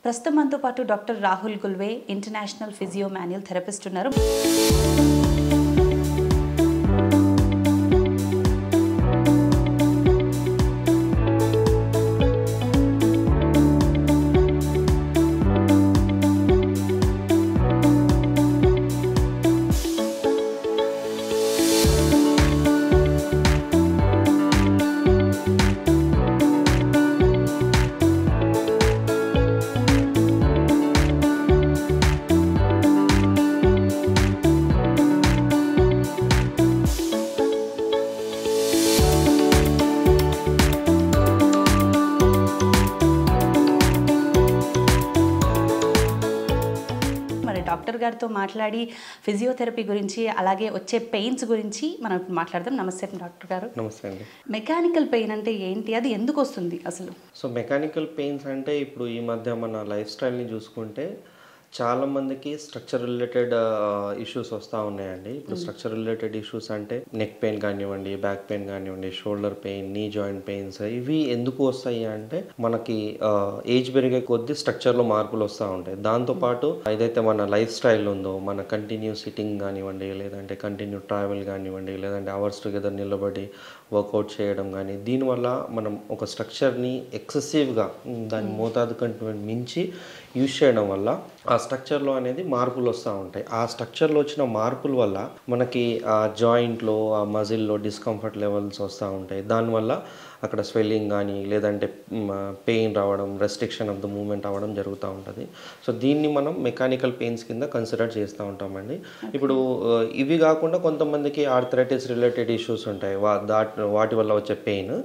ప్రస్తుతం మనతో పాటు doctor Rahul Gulve international physio manual therapist ఉన్నారు మరి డాక్టర్ గారితో మాట్లాడి ఫిజియోథెరపీ గురించి అలాగే వచ్చే పెయిన్స్ గురించి మనం ఇప్పుడు మాట్లాడదాం నమస్తే డాక్టర్ గారు నమస్తే అండి మెకానికల్ పెయిన్ అంటే ఏంటి అది ఎందుకు వస్తుంది అసలు సో మెకానికల్ పెయిన్స్ అంటే ఇప్పుడు ఈ మధ్య మన లైఫ్ స్టైల్ని చూసుకుంటే చాలా మందికి స్ట్రక్చర్ రిలేటెడ్ ఇష్యూస్ వస్తూ ఉన్నాయండి ఇప్పుడు స్ట్రక్చర్ రిలేటెడ్ ఇష్యూస్ అంటే నెక్ పెయిన్ కానివ్వండి బ్యాక్ పెయిన్ కానివ్వండి shoulder pain knee joint pains ఇవి ఎందుకు వస్తాయి అంటే మనకి ఏజ్ పెరిగే కొద్దీ స్ట్రక్చర్లో మార్పులు వస్తూ ఉంటాయి దాంతోపాటు ఏదైతే మన లైఫ్ స్టైల్ ఉందో మన కంటిన్యూ సిట్టింగ్ కానివ్వండి లేదంటే కంటిన్యూ ట్రావెల్ కానివ్వండి లేదంటే అవర్స్ టుగెదర్ నిలబడి వర్కౌట్ చేయడం కానీ దీనివల్ల మనం ఒక స్ట్రక్చర్ని ఎక్సెసివ్గా దాని మోతాదు కంటే మించి యూజ్ చేయడం వల్ల ఆ స్ట్రక్చర్లో అనేది మార్పులు వస్తూ ఉంటాయి ఆ స్ట్రక్చర్లో వచ్చిన మార్పుల వల్ల మనకి ఆ జాయింట్లో ఆ మజిల్లో డిస్కంఫర్ట్ లెవెల్స్ వస్తూ ఉంటాయి దానివల్ల అక్కడ స్వెల్లింగ్ కానీ లేదంటే పెయిన్ రావడం రెస్ట్రిక్షన్ ఆఫ్ ద మూమెంట్ అవ్వడం జరుగుతూ ఉంటుంది సో దీన్ని మనం మెకానికల్ పెయిన్స్ కింద కన్సిడర్ చేస్తూ ఉంటామండి ఇప్పుడు ఆ, ఇవి కాకుండా కొంతమందికి ఆర్థరైటిస్ రిలేటెడ్ ఇష్యూస్ ఉంటాయి వా దాట్ వాటి వల్ల వచ్చే పెయిన్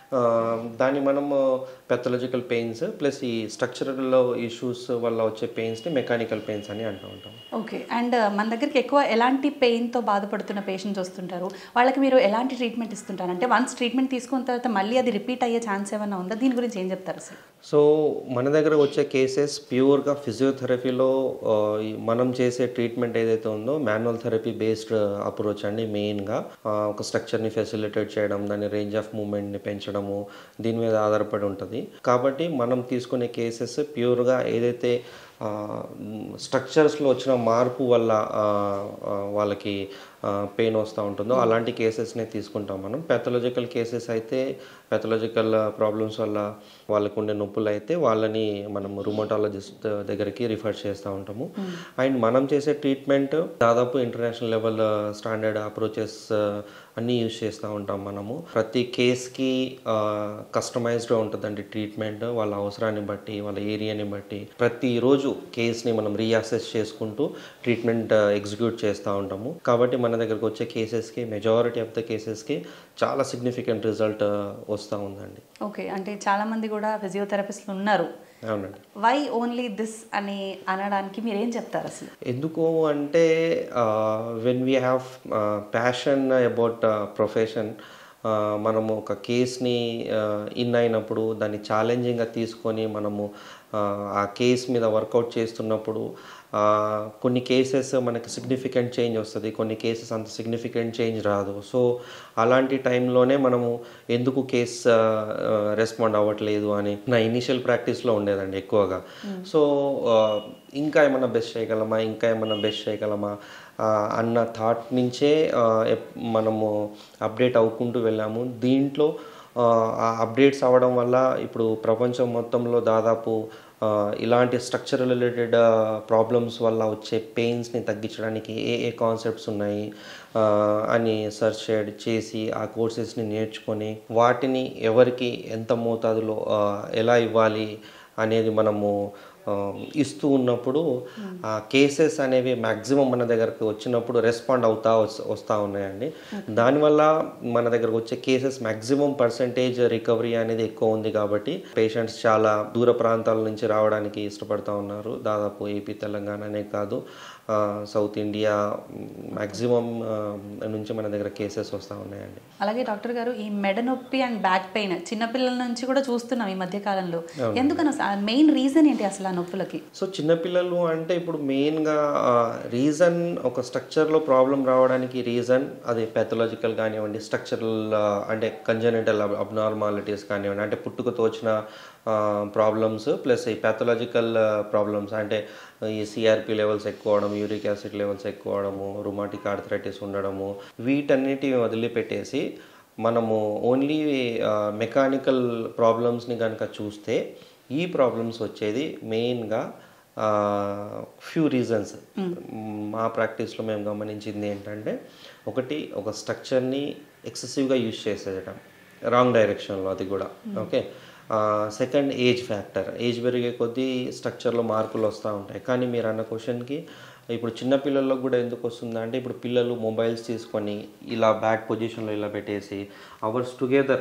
దాన్ని మనము పెథలజికల్ పెయిన్స్ ప్లస్ ఈ స్ట్రక్చరల్ ఇష్యూస్ వల్ల వచ్చే పెయిన్స్ని మెకానికల్ పెయిన్స్ అని అంటూ ఉంటాం ఓకే అండ్ మన దగ్గరికి ఎక్కువ ఎలాంటి పెయిన్తో బాధపడుతున్న పేషెంట్స్ వస్తుంటారు వాళ్ళకి మీరు ఎలాంటి ట్రీట్మెంట్ ఇస్తుంటారు అంటే వన్స్ ట్రీట్మెంట్ తీసుకున్న తర్వాత మళ్ళీ అది రిపీట్ అయ్యే ఛాన్స్ ఏమైనా ఉందా దీని గురించి ఏం చెప్తారు సార్ సో మన దగ్గర వచ్చే కేసెస్ ప్యూర్గా ఫిజియోథెరపీలో ఆ, ఈ మనం చేసే ట్రీట్మెంట్ ఏదైతే ఉందో మాన్యువల్ థెరపీ బేస్డ్ అప్రోచ్ అండి మెయిన్గా ఒక స్ట్రక్చర్ని ఫెసిలిటేట్ చేయడం దాని రేంజ్ ఆఫ్ మూమెంట్ని పెంచడము దీని మీద ఆధారపడి ఉంటుంది కాబట్టి మనం తీసుకునే కేసెస్ ప్యూర్గా ఏదైతే స్ట్రక్చర్స్లో వచ్చిన మార్పు వల్ల ఆ, ఆ, వాళ్ళకి పెయిన్ వస్తూ ఉంటుందో అలాంటి కేసెస్నే తీసుకుంటాం మనం పెథలాజికల్ కేసెస్ అయితే పెథలాజికల్ ప్రాబ్లమ్స్ వల్ల వాళ్ళకు ఉండే నొప్పులు అయితే వాళ్ళని మనం రుమటాలజిస్ట్ దగ్గరికి రిఫర్ చేస్తూ ఉంటాము అండ్ మనం చేసే ట్రీట్మెంట్ దాదాపు ఇంటర్నేషనల్ లెవెల్ స్టాండర్డ్ అప్రోచెస్ అన్నీ యూజ్ చేస్తూ ఉంటాం మనము ప్రతి కేస్కి కస్టమైజ్డ్గా ఉంటుందండి ట్రీట్మెంట్ వాళ్ళ అవసరాన్ని బట్టి వాళ్ళ ఏరియాని బట్టి ప్రతిరోజు కేస్ని మనం రీఅసెస్ చేసుకుంటూ ట్రీట్మెంట్ ఎగ్జిక్యూట్ చేస్తూ ఉంటాము కాబట్టి మన దగ్గరకు వచ్చే కేసెస్కి మెజారిటీ ఆఫ్ ద కేసెస్కి చాలా సిగ్నిఫికెంట్ రిజల్ట్ వస్తూ ఉందండి ఓకే అంటే చాలా మంది కూడా ఫిజియోథెరపిస్ట్లు ఉన్నారు అవునండి వై ఓన్లీ దిస్ అని అనడానికి మీరు ఏం చెప్తారు అసలు ఎందుకు అంటే when we have passion about profession మనము ఒక కేస్ని ఇన్ అయినప్పుడు దాన్ని ఛాలెంజింగ్గా తీసుకొని మనము ఆ, ఆ కేస్ మీద వర్కౌట్ చేస్తున్నప్పుడు ఆ, కొన్ని కేసెస్ మనకి సిగ్నిఫికెంట్ చేంజ్ వస్తుంది కొన్ని కేసెస్ అంత సిగ్నిఫికెంట్ చేంజ్ రాదు సో అలాంటి టైంలోనే మనము ఎందుకు కేస్ రెస్పాండ్ అవ్వట్లేదు అని నా ఇనిషియల్ ప్రాక్టీస్లో ఉండేదండి ఎక్కువగా సో ఆ, ఇంకా ఏమన్నా బెస్ట్ చేయగలమా ఇంకా ఏమన్నా బెస్ట్ చేయగలమా ఆ, అన్న థాట్ నుంచే ఆ, ఎప్- మనము అప్డేట్ అవ్వుకుంటూ వెళ్ళాము దీంట్లో ఆ అప్డేట్స్ అవ్వడం వల్ల ఇప్పుడు ప్రపంచం మొత్తంలో దాదాపు ఆ, ఇలాంటి స్ట్రక్చర్ రిలేటెడ్ ప్రాబ్లమ్స్ వల్ల వచ్చే పెయిన్స్ని తగ్గించడానికి ఏ ఏ కాన్సెప్ట్స్ ఉన్నాయి ఆ, అని సెర్చ్ చేసి ఆ కోర్సెస్ని నేర్చుకొని వాటిని ఎవరికి ఎంత మోతాదులో ఆ, ఎలా ఇవ్వాలి అనేది మనము ఆ, ఇస్తూ ఉన్నప్పుడు ఆ కేసెస్ అనేవి మ్యాక్సిమం మన దగ్గరకు వచ్చినప్పుడు రెస్పాండ్ అవుతా వస్- వస్తూ ఉన్నాయండి దానివల్ల మన దగ్గరకు వచ్చే కేసెస్ మ్యాక్సిమం పర్సంటేజ్ రికవరీ అనేది ఎక్కువ ఉంది కాబట్టి పేషెంట్స్ చాలా దూర ప్రాంతాల నుంచి రావడానికి ఇష్టపడతా ఉన్నారు దాదాపు ఏపీ తెలంగాణనే కాదు ఆ, సౌత్ ఇండియా మ్యాక్సిమం నుంచి మన దగ్గర కేసెస్ వస్తూ ఉన్నాయండి అలాగే డాక్టర్ గారు ఈ మెడ నొప్పి అండ్ బ్యాక్ పెయిన్ చిన్నపిల్లల నుంచి కూడా చూస్తున్నాం ఈ మధ్య కాలంలో ఎందుకని మెయిన్ రీజన్ ఏంటి అసలు ఆ నొప్పులకి సో చిన్నపిల్లలు అంటే ఇప్పుడు మెయిన్గా రీజన్ ఒక స్ట్రక్చర్లో ప్రాబ్లం రావడానికి రీజన్ అది పెథలాజికల్ కానివ్వండి స్ట్రక్చరల్ అంటే కంజనెంటల్ అబ్నార్మాలిటీస్ కానివ్వండి అంటే పుట్టుకతో వచ్చిన ప్రాబ్లమ్స్ ప్లస్ ఈ ప్యాథలాజికల్ ప్రాబ్లమ్స్ అంటే ఈ సిఆర్పి లెవెల్స్ ఎక్కువ అవడం యూరిక్ యాసిడ్ లెవెల్స్ ఎక్కువ అవడము రుమాటిక్ ఆర్థరైటిస్ ఉండడము వీటన్నిటి వదిలిపెట్టేసి మనము ఓన్లీ మెకానికల్ ప్రాబ్లమ్స్ని కనుక చూస్తే ఈ ప్రాబ్లమ్స్ వచ్చేది మెయిన్గా ఫ్యూ రీజన్స్ మా ప్రాక్టీస్లో మేము గమనించింది ఏంటంటే ఒకటి ఒక స్ట్రక్చర్ని ఎక్సెసివ్గా యూజ్ చేసేయడం రాంగ్ డైరెక్షన్లో అది కూడా okay second age factor age పెరిగే కొద్దీ స్ట్రక్చర్లో మార్పులు వస్తూ ఉంటాయి కానీ మీరు అన్న క్వశ్చన్కి ఇప్పుడు చిన్న పిల్లల్లో కూడా ఎందుకు వస్తుందా అంటే ఇప్పుడు పిల్లలు మొబైల్స్ తీసుకొని ఇలా బ్యాక్ పొజిషన్లో ఇలా పెట్టేసి అవర్స్ టుగెదర్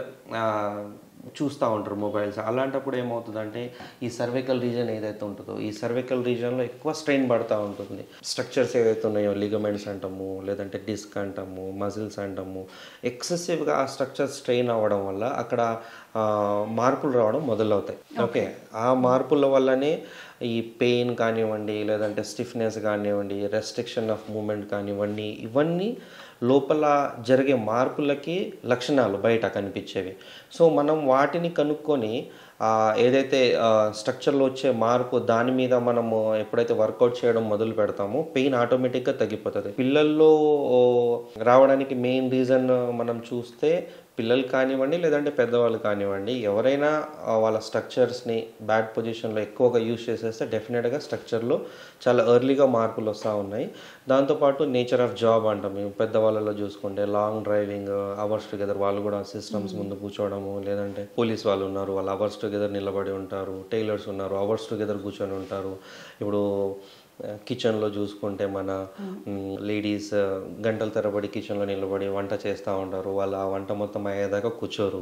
చూస్తూ ఉంటారు మొబైల్స్ అలాంటప్పుడు ఏమవుతుందంటే ఈ సర్వైకల్ రీజన్ ఏదైతే ఉంటుందో ఈ సర్వైకల్ రీజన్లో ఎక్కువ స్ట్రెయిన్ పడుతూ ఉంటుంది స్ట్రక్చర్స్ ఏదైతే ఉన్నాయో లిగమెంట్స్ అంటాము లేదంటే డిస్క్ అంటాము మజిల్స్ అంటాము ఎక్సెసివ్గా ఆ స్ట్రక్చర్ స్ట్రెయిన్ అవ్వడం వల్ల అక్కడ ఆ, మార్పులు రావడం మొదలవుతాయి ఓకే ఆ మార్పుల వల్లనే ఈ పెయిన్ కానివ్వండి లేదంటే స్టిఫ్నెస్ కానివ్వండి రెస్ట్రిక్షన్ ఆఫ్ మూమెంట్ కానివ్వండి ఇవన్నీ లోపల జరిగే మార్పులకి లక్షణాలు బయట కనిపించేవి సో మనం వాటిని కనుక్కొని ఆ, ఏదైతే స్ట్రక్చర్లో వచ్చే మార్పు దాని మీద మనము ఎప్పుడైతే వర్కౌట్ చేయడం మొదలు పెడతామో పెయిన్ ఆటోమేటిక్గా తగ్గిపోతుంది పిల్లల్లో ఓ, రావడానికి మెయిన్ రీజన్ మనం చూస్తే పిల్లలు కానివ్వండి లేదంటే పెద్దవాళ్ళు కానివ్వండి ఎవరైనా ఆ, వాళ్ళ స్ట్రక్చర్స్ని బ్యాడ్ పొజిషన్లో ఎక్కువగా యూజ్ చేసేస్తే డెఫినెట్గా స్ట్రక్చర్లో చాలా ఎర్లీగా మార్పులు వస్తూ ఉన్నాయి దాంతోపాటు నేచర్ ఆఫ్ జాబ్ అంటాం మేము పెద్దవాళ్ళలో చూసుకుంటే లాంగ్ డ్రైవింగ్ అవర్స్ టుగెదర్ వాళ్ళు కూడా సిస్టమ్స్ ముందు కూర్చోవడము లేదంటే పోలీస్ వాళ్ళు ఉన్నారు వాళ్ళు అవర్స్ టుగెదర్ నిలబడి ఉంటారు టైలర్స్ ఉన్నారు అవర్స్ టుగెదర్ కూర్చొని ఉంటారు ఇప్పుడు కిచెన్లో చూసుకుంటే మన లేడీస్ గంటల తరబడి కిచెన్లో నిలబడి వంట చేస్తూ ఉంటారు వాళ్ళు ఆ వంట మొత్తం అయ్యేదాకా కూర్చోరు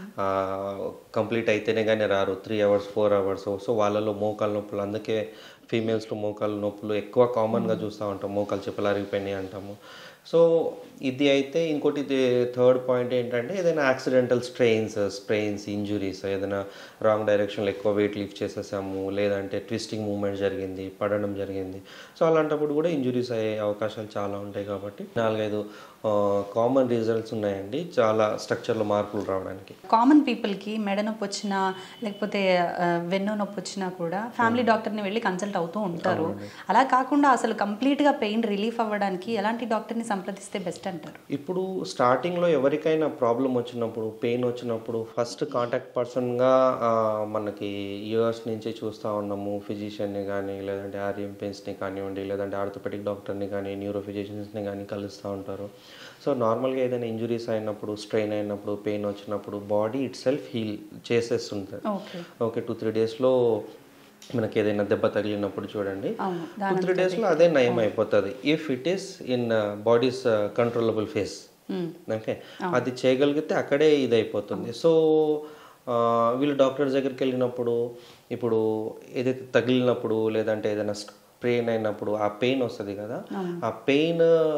కంప్లీట్ అయితేనే కానీ రారు three hours four hours so వాళ్ళలో మోకాలు నొప్పులు అందుకే ఫీమేల్స్లో మోకాలు నొప్పులు ఎక్కువ కామన్గా చూస్తూ ఉంటాం మోకాలు చెప్పులు అరిగిపోయినాయి అంటాము సో ఇది అయితే ఇంకోటి థర్డ్ పాయింట్ ఏంటంటే ఏదైనా యాక్సిడెంటల్ స్ట్రెయిన్స్ స్ప్రెయిన్స్ ఇంజురీస్ ఏదైనా రాంగ్ డైరెక్షన్లో ఎక్కువ వెయిట్ లిఫ్ట్ చేసేసాము లేదంటే ట్విస్టింగ్ మూమెంట్ జరిగింది పడడం జరిగింది సో అలాంటప్పుడు కూడా ఇంజురీస్ అయ్యే అవకాశాలు చాలా ఉంటాయి కాబట్టి నాలుగైదు కామన్ రిజల్ట్స్ ఉన్నాయండి చాలా స్ట్రక్చర్లో మార్పులు రావడానికి కామన్ పీపుల్కి మెడ నొప్పి వచ్చినా లేకపోతే ఆ, వెన్ను నొప్పి వచ్చినా కూడా ఫ్యామిలీ డాక్టర్ని వెళ్ళి కన్సల్ట్ అవుతూ ఉంటారు అలా కాకుండా అసలు కంప్లీట్గా పెయిన్ రిలీఫ్ అవ్వడానికి ఎలాంటి డాక్టర్ని సంప్రదిస్తే బెస్ట్ అంటారు ఇప్పుడు స్టార్టింగ్లో ఎవరికైనా ప్రాబ్లం వచ్చినప్పుడు పెయిన్ వచ్చినప్పుడు ఫస్ట్ కాంటాక్ట్ పర్సన్గా మనకి ఇయర్స్ నుంచి చూస్తూ ఉన్నాము ఫిజిషియన్ని కానీ లేదంటే ఆర్ఎం పెయిన్స్ని కానివ్వండి లేదంటే ఆర్థోపెడిక్ డాక్టర్ని కానీ న్యూరో ఫిజిషియన్స్ని కానీ కలుస్తూ ఉంటారు సో నార్మల్గా ఏదైనా ఇంజురీస్ అయినప్పుడు స్ట్రెయిన్ అయినప్పుడు పెయిన్ వచ్చినప్పుడు బాడీ ఇట్ సెల్ఫ్ హీల్ చేసేస్తుంది ఓకే ఓకే టూ త్రీ డేస్లో మనకి ఏదైనా దెబ్బ తగిలినప్పుడు చూడండి అవును టూ త్రీ డేస్లో అదే నయం అయిపోతుంది if it is in body's controllable phase okay అది చేయగలిగితే అక్కడే ఇది అయిపోతుంది సో ఆ, వీళ్ళు డాక్టర్స్ దగ్గరికి వెళ్ళినప్పుడు ఇప్పుడు ఏదైతే తగిలినప్పుడు లేదంటే ఏదైనా స్ప్రెయిన్ అయినప్పుడు ఆ పెయిన్ వస్తుంది కదా ఆ పెయిన్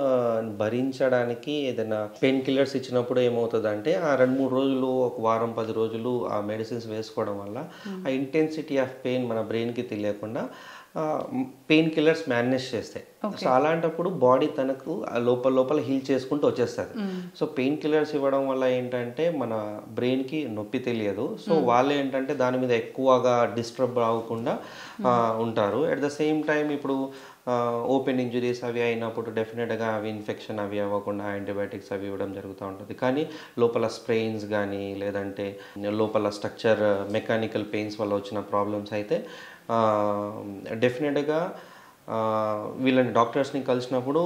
భరించడానికి ఏదైనా పెయిన్ కిల్లర్స్ ఇచ్చినప్పుడు ఏమవుతుంది అంటే ఆ రెండు మూడు రోజులు ఒక వారం పది రోజులు ఆ మెడిసిన్స్ వేసుకోవడం వల్ల ఆ ఇంటెన్సిటీ ఆఫ్ పెయిన్ మన బ్రెయిన్కి తెలియకుండా పెయిన్ కిల్లర్స్ మేనేజ్ చేస్తాయి సో అలాంటప్పుడు బాడీ తనకు ఆ లోపల లోపల హీల్ చేసుకుంటూ వచ్చేస్తుంది సో పెయిన్ కిల్లర్స్ ఇవ్వడం వల్ల ఏంటంటే మన బ్రెయిన్కి నొప్పి తెలియదు సో వాళ్ళు ఏంటంటే దాని మీద ఎక్కువగా డిస్టర్బ్ అవ్వకుండా ఆ, ఉంటారు అట్ ద సేమ్ టైం ఇప్పుడు ఓపెన్ ఇంజురీస్ అవి అయినప్పుడు డెఫినెట్గా అవి ఇన్ఫెక్షన్ అవి అవ్వకుండా యాంటీబయాటిక్స్ అవి ఇవ్వడం జరుగుతూ ఉంటుంది కానీ లోపల స్ప్రెయిన్స్ కానీ లేదంటే లోపల స్ట్రక్చర్ మెకానికల్ పెయిన్స్ వల్ల వచ్చిన ప్రాబ్లమ్స్ అయితే డెఫినెట్గా వీళ్ళని డాక్టర్స్ని కలిసినప్పుడు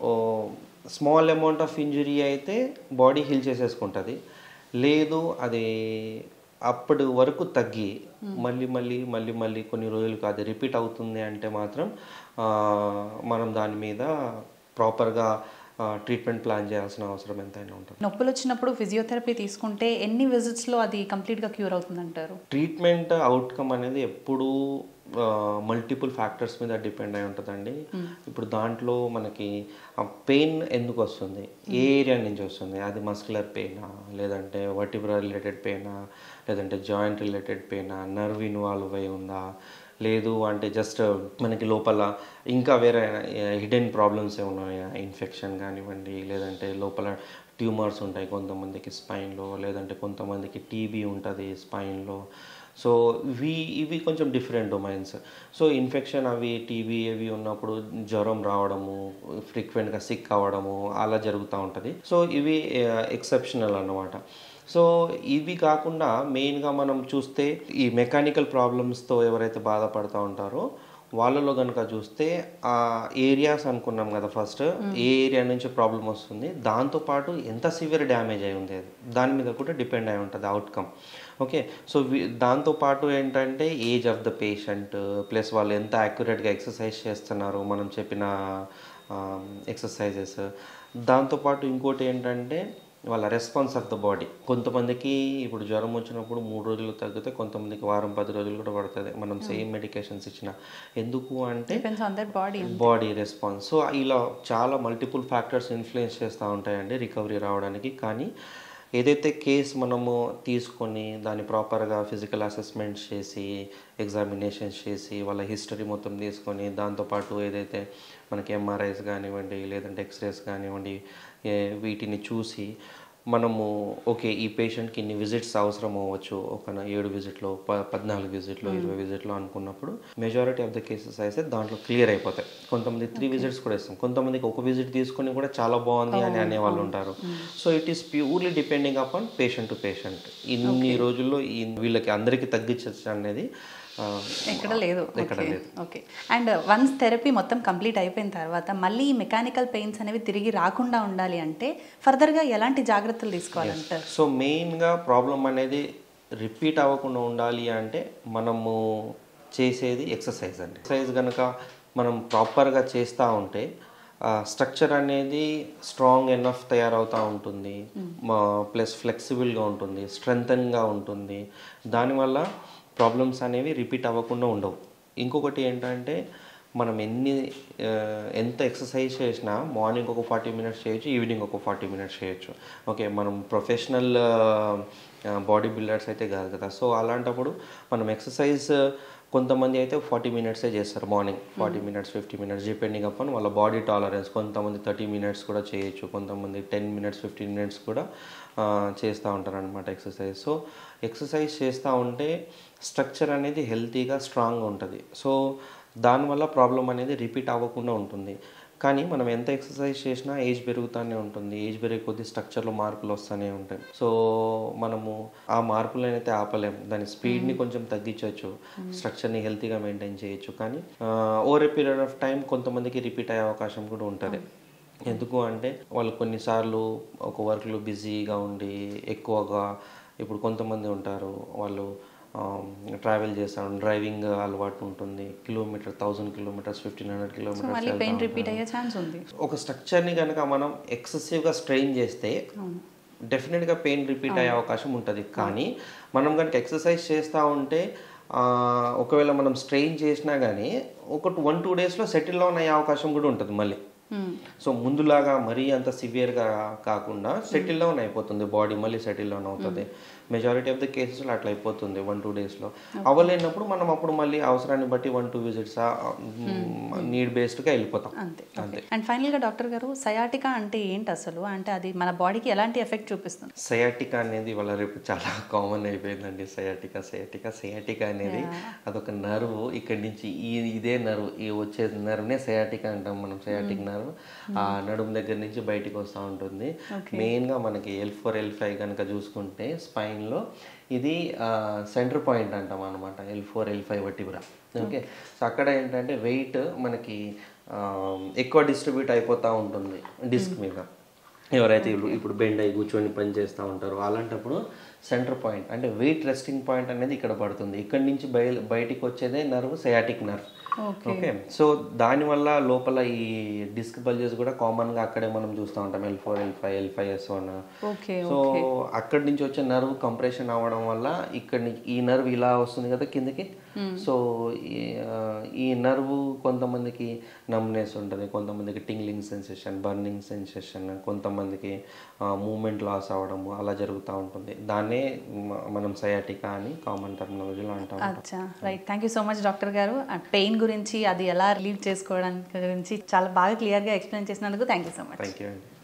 స్మాల్ అమౌంట్ ఆఫ్ ఇంజురీ అయితే బాడీ హీల్ చేసేసుకుంటుంది లేదు అది అప్పటి వరకు తగ్గి మళ్ళీ మళ్ళీ మళ్ళీ మళ్ళీ కొన్ని రోజులకు అది రిపీట్ అవుతుంది అంటే మాత్రం ఆ, మనం దాని మీద ప్రాపర్గా ట్రీట్మెంట్ ప్లాన్ చేయాల్సిన అవసరం ఎంతైనా ఉంటుంది నొప్పులు వచ్చినప్పుడు ఫిజియోథెరపీ తీసుకుంటే ఎన్ని విజిట్స్లో అది కంప్లీట్గా క్యూర్ అవుతుందంటారు ట్రీట్మెంట్ అవుట్కమ్ అనేది ఎప్పుడూ మల్టిపుల్ ఫ్యాక్టర్స్ మీద డిపెండ్ అయి ఉంటుందండి ఇప్పుడు దాంట్లో మనకి ఆ పెయిన్ ఎందుకు వస్తుంది ఏ ఏరియా నుంచి వస్తుంది అది మస్కులర్ పెయినా లేదంటే వర్టిబ్రా రిలేటెడ్ పెయినా లేదంటే జాయింట్ రిలేటెడ్ పెయినా నర్వ్ ఇన్వాల్వ్ అయి ఉందా లేదు అంటే జస్ట్ మనకి లోపల ఇంకా వేరే హిడెన్ ప్రాబ్లమ్స్ ఏమున్నాయా ఇన్ఫెక్షన్ కానివ్వండి లేదంటే లోపల ట్యూమర్స్ ఉంటాయి కొంతమందికి స్పైన్లో లేదంటే కొంతమందికి టీబీ ఉంటుంది స్పైన్లో సో ఇవి ఇవి కొంచెం డిఫరెంట్ డొమైన్స్ సో ఇన్ఫెక్షన్ అవి టీబీ అవి ఉన్నప్పుడు జ్వరం రావడము ఫ్రీక్వెంట్గా సిక్ అవ్వడము అలా జరుగుతూ ఉంటుంది సో ఇవి ఎక్సెప్షనల్ అన్నమాట సో ఇవి కాకుండా మెయిన్గా మనం చూస్తే ఈ మెకానికల్ ప్రాబ్లమ్స్తో ఎవరైతే బాధపడుతూ ఉంటారో వాళ్ళలో కనుక చూస్తే ఆ ఏరియాస్ అనుకున్నాం కదా ఫస్ట్ ఏ ఏరియా నుంచి ప్రాబ్లం వస్తుంది దాంతోపాటు ఎంత సివియర్ డ్యామేజ్ అయి ఉంది అది దాని మీద కూడా డిపెండ్ అయి ఉంటుంది అవుట్కమ్ ఓకే సో దాంతోపాటు ఏంటంటే age of the patient plus వాళ్ళు ఎంత యాక్యురేట్గా ఎక్సర్సైజ్ చేస్తున్నారు మనం చెప్పిన ఎక్సర్సైజెస్ దాంతోపాటు ఇంకోటి ఏంటంటే వాళ్ళ రెస్పాన్స్ ఆఫ్ ద బాడీ కొంతమందికి ఇప్పుడు జ్వరం వచ్చినప్పుడు మూడు రోజులు తగ్గితే కొంతమందికి వారం పది రోజులు కూడా పడుతుంది మనం సేమ్ మెడికేషన్స్ ఇచ్చిన ఎందుకు అంటే depends on that body body response so ఇలా చాలా మల్టిపుల్ ఫ్యాక్టర్స్ ఇన్ఫ్లుయెన్స్ చేస్తూ ఉంటాయండి రికవరీ రావడానికి కానీ ఏదైతే కేస్ మనము తీసుకొని దాన్ని ప్రాపర్గా ఫిజికల్ అసెస్మెంట్స్ చేసి ఎగ్జామినేషన్స్ చేసి వాళ్ళ హిస్టరీ మొత్తం తీసుకొని దాంతోపాటు ఏదైతే మనకి ఎంఆర్ఐస్ కానివ్వండి లేదంటే ఎక్స్రేస్ కానివ్వండి ఏ- వీటిని చూసి మనము ఓకే ఈ పేషెంట్కి ఇన్ని విజిట్స్ అవసరం అవ్వచ్చు ఒక నా- ఏడు విజిట్లో ప పద్నాలుగు విజిట్లో ఇరవై విజిట్లో అనుకున్నప్పుడు మెజారిటీ ఆఫ్ ద కేసెస్ అయితే దాంట్లో క్లియర్ అయిపోతాయి కొంతమంది త్రీ విజిట్స్ కూడా ఇస్తాం కొంతమందికి ఒక విజిట్ తీసుకొని కూడా చాలా బాగుంది అని అనేవాళ్ళు ఉంటారు so it is purely depending upon patient to patient ఇన్ని రోజుల్లో ఈ వీళ్ళకి అందరికీ తగ్గించచ్చు అనేది ఆ, ఎక్కడ లేదు ఎక్కడ ఓకే లేదు. ఓకే అండ్ వన్స్ థెరపీ మొత్తం కంప్లీట్ అయిపోయిన తర్వాత మళ్ళీ ఈ మెకానికల్ పెయిన్స్ అనేవి తిరిగి రాకుండా ఉండాలి అంటే ఫర్దర్గా ఎలాంటి జాగ్రత్తలు తీసుకోవాలంటారు సో మెయిన్గా ప్రాబ్లం అనేది రిపీట్ అవ్వకుండా ఉండాలి అంటే మనము చేసేది ఎక్సర్సైజ్ అండి ఎక్సర్సైజ్ కనుక మనం ప్రాపర్గా చేస్తూ ఉంటే స్ట్రక్చర్ అనేది స్ట్రాంగ్ ఎనఫ్ తయారవుతూ ఉంటుంది ప్లస్ ఫ్లెక్సిబుల్గా ఉంటుంది స్ట్రెంగ్తన్గా ఉంటుంది దానివల్ల ప్రాబ్లమ్స్ అనేవి రిపీట్ అవ్వకుండా ఉండవు ఇంకొకటి ఏంటంటే మనం ఎన్ని ఆ, ఎంత ఎక్సర్సైజ్ చేసినా మార్నింగ్ ఒక ఫార్టీ మినిట్స్ చేయొచ్చు ఈవినింగ్ ఒక ఫార్టీ మినిట్స్ చేయొచ్చు ఓకే మనం ప్రొఫెషనల్ బాడీ బిల్డర్స్ అయితే కాదు కదా సో అలాంటప్పుడు మనం ఎక్సర్సైజ్ కొంతమంది అయితే ఫార్టీ మినిట్సే చేస్తారు morning forty minutes fifty minutes depending upon వాళ్ళ బాడీ టాలరెన్స్ కొంతమంది థర్టీ మినిట్స్ కూడా చేయొచ్చు కొంతమంది టెన్ మినిట్స్ ఫిఫ్టీన్ మినిట్స్ కూడా ఆ, చేస్తూ ఉంటారు అనమాట ఎక్సర్సైజ్ సో ఎక్సర్సైజ్ చేస్తూ ఉంటే స్ట్రక్చర్ అనేది హెల్తీగా స్ట్రాంగ్గా ఉంటుంది సో దానివల్ల ప్రాబ్లం అనేది రిపీట్ అవ్వకుండా ఉంటుంది కానీ మనం ఎంత ఎక్సర్సైజ్ చేసినా ఏజ్ పెరుగుతూనే ఉంటుంది ఏజ్ పెరిగే కొద్దీ స్ట్రక్చర్లో మార్పులు వస్తూనే ఉంటాయి సో మనము ఆ మార్పులను అయితే ఆపలేం దాని స్పీడ్ని కొంచెం తగ్గించవచ్చు స్ట్రక్చర్ని హెల్తీగా మెయింటైన్ చేయొచ్చు కానీ over a period of time కొంతమందికి రిపీట్ అయ్యే అవకాశం కూడా ఉంటుంది ఎందుకు అంటే వాళ్ళు కొన్నిసార్లు ఒక వర్క్లో బిజీగా ఉండి ఎక్కువగా ఇప్పుడు కొంతమంది ఉంటారు వాళ్ళు ట్రావెల్ చేస్తాను డ్రైవింగ్ అలవాటు ఉంటుంది kilometre thousand kilometres fifteen hundred so మళ్ళీ పెయిన్ కిలోమీటర్స్ రిపీట్ అయ్యే ఛాన్స్ ఉంది ఒక స్ట్రక్చర్ని కనుక మనం ఎక్సెసివ్గా స్ట్రెయిన్ చేస్తే డెఫినెట్గా పెయిన్ రిపీట్ అయ్యే అవకాశం ఉంటుంది కానీ మనం కనుక ఎక్సర్సైజ్ చేస్తూ ఉంటే ఆ, ఒకవేళ మనం స్ట్రెయిన్ చేసినా కానీ ఒక వన్ టూ డేస్లో సెటిల్ డౌన్ అయ్యే అవకాశం కూడా ఉంటుంది మళ్ళీ Hmm. సో ముందులాగా మరీ అంత సివియర్గా కాకుండా సెటిల్ డౌన్ అయిపోతుంది బాడీ మళ్ళీ సెటిల్ డౌన్ అవుతుంది మెజారిటీ ఆఫ్ ద కేసెస్లో అట్లా అయిపోతుంది వన్ టూ డేస్లో అవ్వలేనప్పుడు మనం అప్పుడు మళ్ళీ అవసరాన్ని బట్టి వన్ టూ విజిట్స్ నీడ్ బేస్డ్గా వెళ్ళిపోతాం అంతే అండ్ ఫైనల్గా డాక్టర్ గారు సయాటికా అంటే ఏంటి అసలు అంటే అది మన బాడీకి ఎలాంటి ఎఫెక్ట్ చూపిస్తుంది సయాటికా అనేది వాళ్ళ రేపు చాలా కామన్ అయిపోయిందండి సయాటికా సయాటికా సయాటికా అనేది అదొక నర్వ్ ఇక్కడి నుంచి ఈ ఇదే నర్వ్ ఈ వచ్చే నర్వ్నే సయాటికా అంటాం మనం సయాటిక్ నర్వ్ ఆ నడుము దగ్గర నుంచి బయటికి వస్తూ ఉంటుంది మెయిన్గా మనకి ఎల్ ఫోర్ ఎల్ ఫైవ్ కనుక చూసుకుంటే స్పైన్లో ఇది సెంటర్ పాయింట్ అంటాం అనమాట L four L five vertebra okay so అక్కడ ఏంటంటే వెయిట్ మనకి ఆ, ఎక్కువ డిస్ట్రిబ్యూట్ అయిపోతూ ఉంటుంది డిస్క్ మీద ఎవరైతే ఇప్పుడు ఇప్పుడు బెండ్ అయ్యి కూర్చొని పని చేస్తూ ఉంటారో అలాంటప్పుడు సెంటర్ పాయింట్ అంటే వెయిట్ రెస్టింగ్ పాయింట్ అనేది ఇక్కడ పడుతుంది ఇక్కడ నుంచి బయ బయటికి వచ్చేదే nerve sciatic nerve okay so దానివల్ల లోపల ఈ డిస్క్ బల్జెస్ కూడా కామన్గా అక్కడే మనం చూస్తూ ఉంటాం L four L five L five S one okay so అక్కడి నుంచి వచ్చే నర్వ్ కంప్రెషన్ అవ్వడం వల్ల ఇక్కడ నుంచి ఈ నర్వ్ ఇలా వస్తుంది కదా కిందకి సో ఈ- ఆ, ఈ నర్వ్ కొంతమందికి నమ్నెస్ ఉంటుంది కొంతమందికి టింగ్లింగ్ సెన్సేషన్ బర్నింగ్ సెన్సేషన్ కొంతమందికి మూమెంట్ లాస్ అవ్వడము అలా జరుగుతూ ఉంటుంది దాన్నే మ- మనం సయాటికా అని కామన్ టర్మినాలజీలో అంటాం అచ్చా right thank you so much doctor గారు పెయిన్ గురించి అది ఎలా రిలీవ్ చేసుకోవడానికి గురించి చాలా బాగా క్లియర్గా ఎక్స్ప్లెయిన్ చేసినందుకు thank you so much thank you అండి